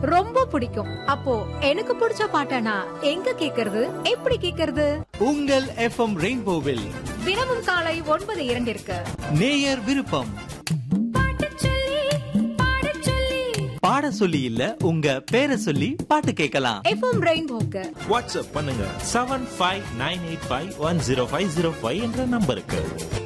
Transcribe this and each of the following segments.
ரொம்ப பிடிக்கும் அப்போ எனக்கு பிடிச்ச பாட்டனா எங்க கேக்குறது எப்படி கேக்குறது உங்கள் எஃப்எம் ரெயின்போவில் தினமும் காலை ஒன்பது இரண்டிற்கு நேயர் விருப்பம் பாட சொல்லி இல்ல உங்க பேரை சொல்லி பாட்டு கேட்கலாம் எஃப்எம் ரெயின்போக்கு வாட்ஸ்அப் பண்ணுங்க seven five nine eight five one zero five zero five என்ற நம்பருக்கு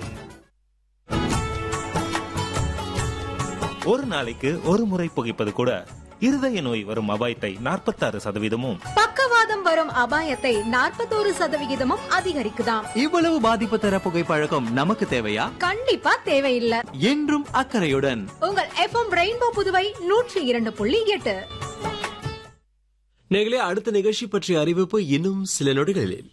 ஒரு நாளைக்கு ஒரு முறை புகைப்பது கூட இருதய நோய் வரும் அபாயத்தை நாற்பத்தாறு சதவீதமும் பக்கவாதம் வரும் அபாயத்தை நாற்பத்தோரு சதவிகிதமும் அதிகரிக்குதாம் இவ்வளவு பாதிப்பு தர புகைப்பழக்கம் நமக்கு தேவையா கண்டிப்பா தேவையில்லை என்றும் அக்கறையுடன் உங்கள் எஃப்எம் ரெயின்போ புதுவை நூற்றி இரண்டு புள்ளி எட்டு நேர்களே அடுத்த நிகழ்ச்சி பற்றிய அறிவிப்பு இன்னும் சில நொடிகளில்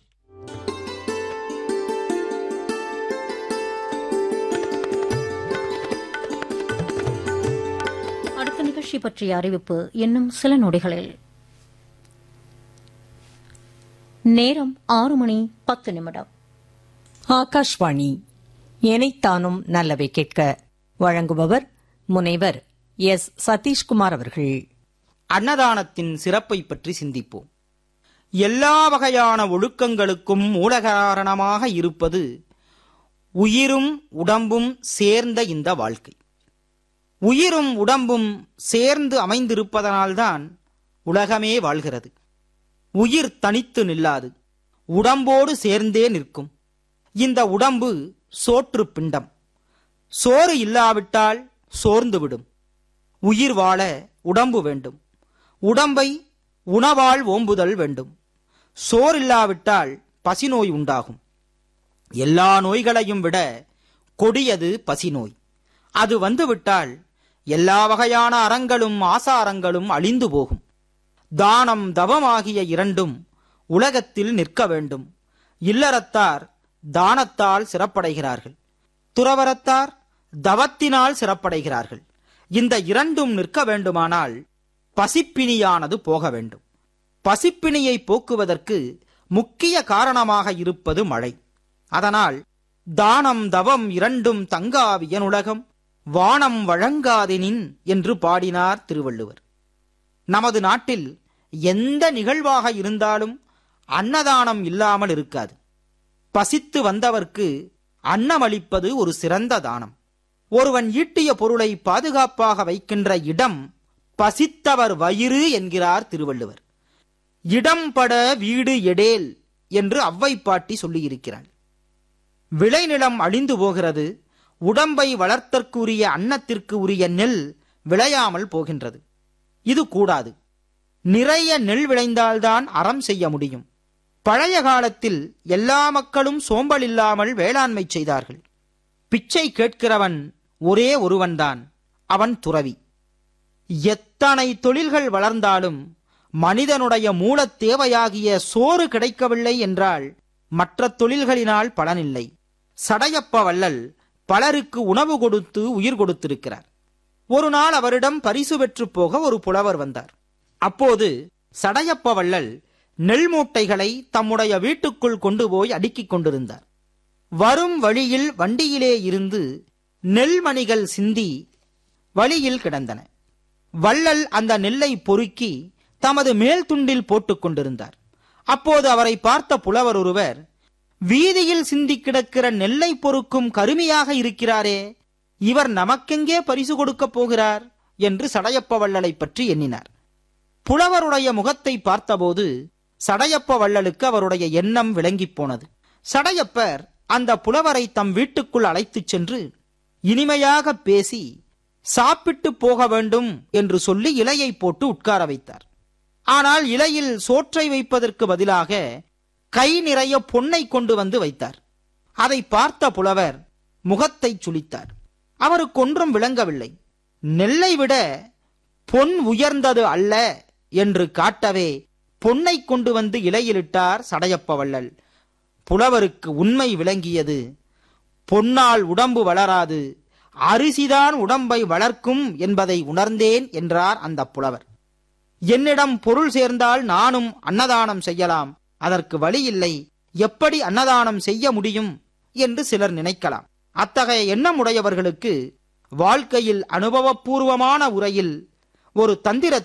அடுத்த நிகழ்ச்சி பற்றிய அறிவிப்பு இன்னும் சில நொடிகளில் நேரம் ஆறு மணி பத்து நிமிடம் ஆகாஷ்வாணி எனைத்தானும் நல்லவை கேட்க வழங்குபவர் முனைவர் எஸ் சதீஷ்குமார் அவர்கள் அன்னதானத்தின் சிறப்பை பற்றி சிந்திப்போம் எல்லா வகையான ஒழுக்கங்களுக்கும் மூலகாரணமாக இருப்பது உயிரும் உடம்பும் சேர்ந்த இந்த வாழ்க்கை உயிரும் உடம்பும் சேர்ந்து அமைந்திருப்பதனால்தான் உலகமே வாழ்கிறது உயிர் தனித்து நில்லாது உடம்போடு சேர்ந்தே நிற்கும் இந்த உடம்பு சோற்று பிண்டம் சோறு இல்லாவிட்டால் சோர்ந்துவிடும் உயிர் வாழ உடம்பு வேண்டும் உடம்பை உணவால் ஓம்புதல் வேண்டும் சோறில்லாவிட்டால் பசிநோய் உண்டாகும் எல்லா நோய்களையும் விட கொடியது பசிநோய் அது வந்துவிட்டால் எல்லா வகையான அறங்களும் ஆசாரங்களும் அழிந்து போகும் தானம் தவம் ஆகிய இரண்டும் உலகத்தில் நிற்க வேண்டும் இல்லறத்தார் தானத்தால் சிறப்படைகிறார்கள் துறவரத்தார் தவத்தினால் சிறப்படைகிறார்கள் இந்த இரண்டும் நிற்க வேண்டுமானால் பசிப்பிணியானது போக வேண்டும் பசிப்பிணியை போக்குவதற்கு முக்கிய காரணமாக இருப்பது மழை அதனால் தானம் தவம் இரண்டும் தங்காவியனுலகம் வானம் வழங்காதெனின் என்று பாடினார் திருவள்ளுவர் நமது நாட்டில் எந்த நிகழ்வாக இருந்தாலும் அன்னதானம் இல்லாமல் இருக்காது பசித்து வந்தவர்க்கு அன்னமளிப்பது ஒரு சிறந்த தானம் ஒருவன் ஈட்டிய பொருளை பாதுகாப்பாக வைக்கின்ற இடம் பசித்தவர் வயிறு என்கிறார் திருவள்ளுவர் இடம் பட வீடு எடேல் என்று அவ்வை பாட்டி சொல்லியிருக்கிறாள் விளைநிலம் அழிந்து போகிறது உடம்பை வளர்த்தற்குரிய அன்னத்திற்கு உரிய நெல் விளையாமல் போகின்றது இது கூடாது நிறைய நெல் விளைந்தால்தான் அறம் செய்ய முடியும் பழைய காலத்தில் எல்லா மக்களும் சோம்பல் இல்லாமல் வேளாண்மை செய்தார்கள் பிச்சை கேட்கிறவன் ஒரே ஒருவன்தான் அவன் துறவி எத்தனை தொழில்கள் வளர்ந்தாலும் மனிதனுடைய மூலத் தேவையாகிய சோறு கிடைக்கவில்லை என்றால் மற்ற தொழில்களினால் பலனில்லை சடையப்ப வள்ளல் பலருக்கு உணவு கொடுத்து உயிர் கொடுத்திருக்கிறார் ஒரு நாள் அவரிடம் பரிசு பெற்றுப் போக ஒரு புலவர் வந்தார் அப்போது சடையப்ப வள்ளல் நெல் மூட்டைகளை தம்முடைய வீட்டுக்குள் கொண்டு போய் அடுக்கிக் கொண்டிருந்தார் வரும் வழியில் வண்டியிலே இருந்து நெல்மணிகள் சிந்தி வழியில் கிடந்தன வள்ளல் அந்த நெல்லை பொறுக்கி தமது மேல் துண்டில் போட்டுக் கொண்டிருந்தார் அப்போது அவரை பார்த்த புலவர் ஒருவர் வீதியில் சிந்தி கிடக்கிற நெல்லை பொறுக்கும் கருமையாக இருக்கிறாரே இவர் நமக்கெங்கே பரிசு கொடுக்கப் போகிறார் என்று சடையப்ப வள்ளலை பற்றி எண்ணினார் புலவருடைய முகத்தை பார்த்தபோது சடையப்ப வள்ளலுக்கு அவருடைய எண்ணம் விளங்கிப் போனது சடையப்பர் அந்த புலவரை தம் வீட்டுக்குள் அழைத்துச் சென்று இனிமையாக பேசி சாப்பிட்டு போக வேண்டும் என்று சொல்லி இலையை போட்டு உட்கார வைத்தார் ஆனால் இலையில் சோற்றை வைப்பதற்கு பதிலாக கை நிறைய பொன்னை கொண்டு வந்து வைத்தார் அதை பார்த்த புலவர் முகத்தை சுளித்தார் அவருக்கு ஒன்றும் விளங்கவில்லை நெல்லை விட பொன் உயர்ந்தது அல்ல என்று காட்டவே பொன்னை கொண்டு வந்து இலையிலிட்டார் சடையப்ப வள்ளல் புலவருக்கு உண்மை விளங்கியது பொன்னால் உடம்பு வளராது அரிசிதான் உடம்பை வளர்க்கும் என்பதை உணர்ந்தேன் என்றார் அந்த புலவர் என்னிடம் பொருள் சேர்ந்தால் நானும் அன்னதானம் செய்யலாம் அதற்கு வழி இல்லை எப்படி அன்னதானம் செய்ய முடியும் என்று சிலர் நினைக்கலாம் அத்தகைய எண்ணம் உடையவர்களுக்கு வாழ்க்கையில் அனுபவபூர்வமான உரையில் ஒரு தந்திர